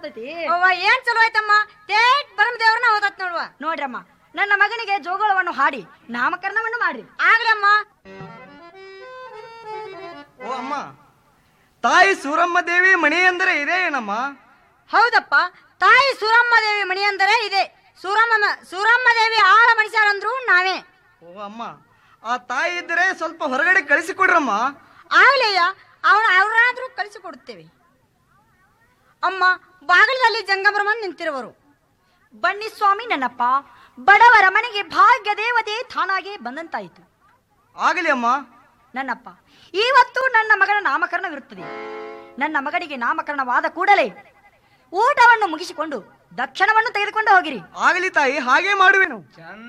ಬರ್ತೈತಿ ಅವ್ವ ಏನ್ ಚಲೋ ಆಯ್ತಮ್ಮ ತೇಟ್ ಬರಮ್ ದೇವ್ರನ್ನ ಹೋದತ್ ನೋಡುವ ನೋಡ್ರಮ್ಮ ನನ್ನ ಮಗನಿಗೆ ಜೋಗಳವನ್ನು ಹಾಡಿ ನಾಮಕರಣವನ್ನು ಮಾಡ್ರಿ ಆಗ್ಲಮ್ಮ ಓ ಅಮ್ಮ ತಾಯಿ ಸೂರಮ್ಮ ದೇವಿ ಮಣಿ ಅಂದರೆ ಇದೇ ಏನಮ್ಮ ಹೌದಪ್ಪ ತಾಯಿ ಸೂರಮ್ಮ ದೇವಿ ಮಣಿ ಅಂದರೆ ಇದೆ ಸೂರಮ್ಮ ಸೂರಮ್ಮ ದೇವಿ ಆಳ ಮನುಷ್ಯರಂದ್ರು ನಾವೇ ಓ ಅಮ್ಮ ಆ ತಾಯಿ ಇದ್ದರೆ ಸ್ವಲ್ಪ ಹೊರಗಡೆ ಕಳಿಸಿಕೊಡ್ರಮ್ಮ ಆಗ್ಲಯ್ಯ ಅವ್ರ ಅವ್ರಾದ್ರೂ ಕಳಿಸಿಕೊಡುತ್ತೇವೆ ಅಮ್ಮ ಬಾಗಿಲದಲ್ಲಿ ಜಂಗಮರಮನ್ ನಿಂತಿರುವರು ಬನ್ನಿ ಸ್ವಾಮಿ ನನ್ನಪ್ಪ ಬಡವರ ಮನೆಗೆ ಭಾಗ್ಯ ದೇವತೆ ತಾನಾಗೆ ಬಂದಂತಾಯಿತು ಆಗಲಿ ಅಮ್ಮ ನನ್ನಪ್ಪ ಇವತ್ತು ನನ್ನ ಮಗನ ನಾಮಕರಣವಿರುತ್ತದೆ ನನ್ನ ಮಗನಿಗೆ ನಾಮಕರಣವಾದ ಕೂಡಲೇ ಊಟವನ್ನು ಮುಗಿಸಿಕೊಂಡು ದಕ್ಷಿಣವನ್ನು ತೆಗೆದುಕೊಂಡು ಹೋಗಿರಿ ಆಗಲಿ ತಾಯಿ ಹಾಗೆ ಮಾಡುವೆನು